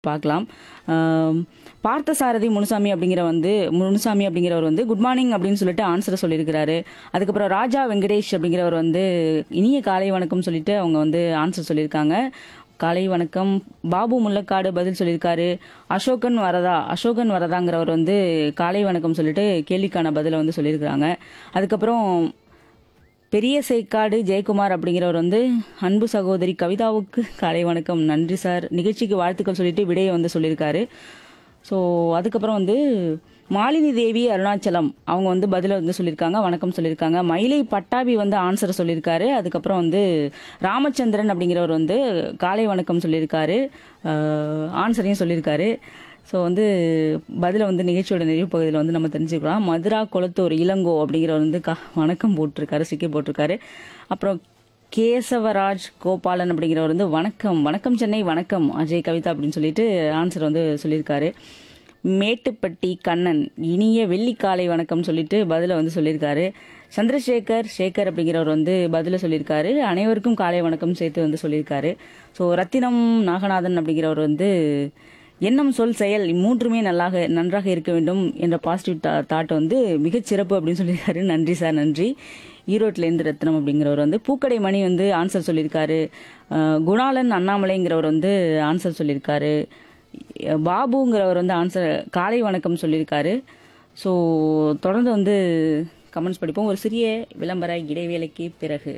பார்க்கலாம் ஆம், பார்த்தசாரதி முனுசாமி அப்படிங்கிற வந்து முனுசாமி அப்படிங்கிறவர் வந்து குட் மார்னிங் அப்படின்னு சொல்லிட்டு ஆன்சரை சொல்லியிருக்கிறாரு அதுக்கப்புறம் ராஜா வெங்கடேஷ் அப்படிங்கிறவர் வந்து இனிய காலை வணக்கம் சொல்லிட்டு அவங்க வந்து ஆன்சர் சொல்லியிருக்காங்க காலை வணக்கம் பாபு முல்லக்காடு பதில் சொல்லியிருக்காரு அசோகன் வரதா அசோகன் வரதாங்கிறவர் வந்து காலை வணக்கம் சொல்லிட்டு கேள்விக்கான பதிலை வந்து சொல்லியிருக்கிறாங்க அதுக்கப்புறம் பெரிய சேக்காடு ஜெயக்குமார் அப்படிங்கிறவர் வந்து அன்பு சகோதரி கவிதாவுக்கு காலை வணக்கம் நன்றி சார் நிகழ்ச்சிக்கு வாழ்த்துக்கள் சொல்லிட்டு விடையை வந்து சொல்லியிருக்காரு ஸோ அதுக்கப்புறம் வந்து மாலினி தேவி அருணாச்சலம் அவங்க வந்து பதில வந்து சொல்லியிருக்காங்க வணக்கம் சொல்லியிருக்காங்க மயிலை பட்டாபி வந்து ஆன்சரை சொல்லியிருக்காரு அதுக்கப்புறம் வந்து ராமச்சந்திரன் அப்படிங்கிறவர் வந்து காலை வணக்கம் சொல்லியிருக்காரு ஆன்சரையும் சொல்லியிருக்காரு ஸோ வந்து பதில வந்து நிகழ்ச்சியோட நிறைவு பகுதியில் வந்து நம்ம தெரிஞ்சுக்கலாம் மதுரா கொளத்தூர் இளங்கோ அப்படிங்கிறவர் வந்து கா வணக்கம் போட்டிருக்காரு சிக்கி போட்டிருக்காரு அப்புறம் கேசவராஜ் கோபாலன் அப்படிங்கிறவர் வந்து வணக்கம் வணக்கம் சென்னை வணக்கம் அஜய் கவிதா அப்படின்னு சொல்லிட்டு ஆன்சர் வந்து சொல்லியிருக்காரு மேட்டுப்பட்டி கண்ணன் இனிய வெள்ளிக்காலை வணக்கம் சொல்லிட்டு பதில வந்து சொல்லியிருக்காரு சந்திரசேகர் சேகர் அப்படிங்கிறவர் வந்து பதில சொல்லியிருக்காரு அனைவருக்கும் காலை வணக்கம் சேர்த்து வந்து சொல்லியிருக்காரு ஸோ ரத்தினம் நாகநாதன் அப்படிங்கிறவர் வந்து எண்ணம் சொல் செயல் மூன்றுமே நல்லாக நன்றாக இருக்க வேண்டும் என்ற பாசிட்டிவ் தாட் வந்து மிகச் சிறப்பு அப்படின்னு சொல்லியிருக்காரு நன்றி சார் நன்றி ஈரோட்டிலேருந்து ரத்னம் அப்படிங்கிறவர் வந்து பூக்கடை மணி வந்து ஆன்சர் சொல்லியிருக்காரு அஹ், குணாளன் அண்ணாமலைங்கிறவர் வந்து ஆன்சர் சொல்லியிருக்காரு பாபுங்கிறவர் வந்து ஆன்சர் காலை வணக்கம் சொல்லியிருக்காரு ஸோ தொடர்ந்து வந்து கமெண்ட்ஸ் படிப்போம் ஒரு சிறிய விளம்பர இடைவேளைக்கு பிறகு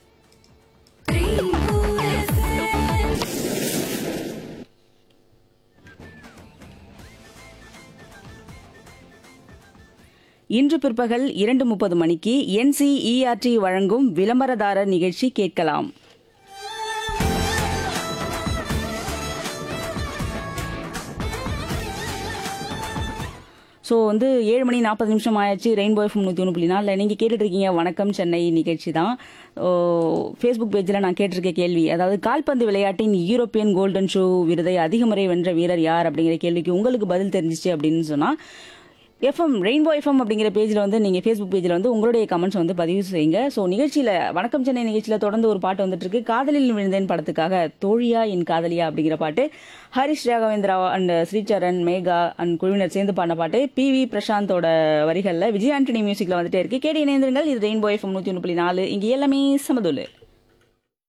இன்று பிற்பகல் இரண்டு முப்பது மணிக்கு என்சிஇஆர்டி வழங்கும் விளம்பரதாரர் நிகழ்ச்சி கேட்கலாம் ஸோ வந்து ஏழு மணி நாற்பது நிமிஷம் ஆயாச்சு ரெயின்போ எஃப்எம் நூற்றி ஒன்று புள்ளி நாலில் நீங்கள் கேட்டுட்டு இருக்கீங்க வணக்கம் சென்னை நிகழ்ச்சி தான் ஃபேஸ்புக் பேஜில் நான் கேட்டிருக்க கேள்வி அதாவது கால்பந்து விளையாட்டின் யூரோப்பியன் கோல்டன் ஷூ விருதை அதிக முறை வென்ற வீரர் யார் அப்படிங்கிற கேள்விக்கு உங்களுக்கு பதில் தெரிஞ்சிச்சு அப்படின்னு சொன்னால் எஃப்எம் ரெயின்போ எஃப்எம் அப்படிங்கிற பேஜில் வந்து நீங்கள் ஃபேஸ்புக் பேஜில் வந்து உங்களுடைய கமெண்ட்ஸ் வந்து பதிவு செய்யுங்க ஸோ நிகழ்ச்சியில் வணக்கம் சென்னை நிகழ்ச்சியில் தொடர்ந்து ஒரு பாட்டு வந்துட்டு இருக்கு காதலில் விழுந்தேன் படத்துக்காக தோழியா என் காதலியா அப்படிங்கிற பாட்டு ஹரிஷ் ராகவேந்திரா அண்ட் ஸ்ரீசரண் மேகா அண்ட் குழுவினர் சேர்ந்து பாடின பாட்டு பி வி பிரசாந்தோட வரிகளில் விஜய் ஆண்டனி மியூசிக்கில் வந்துட்டே இருக்கு கேட்டு இணைந்திருங்கள் இது ரெயின்போ எஃப்எம் நூற்றி ஒன்று புள்ளி நாலு இங்கே எல்லாமே சமதுல்லு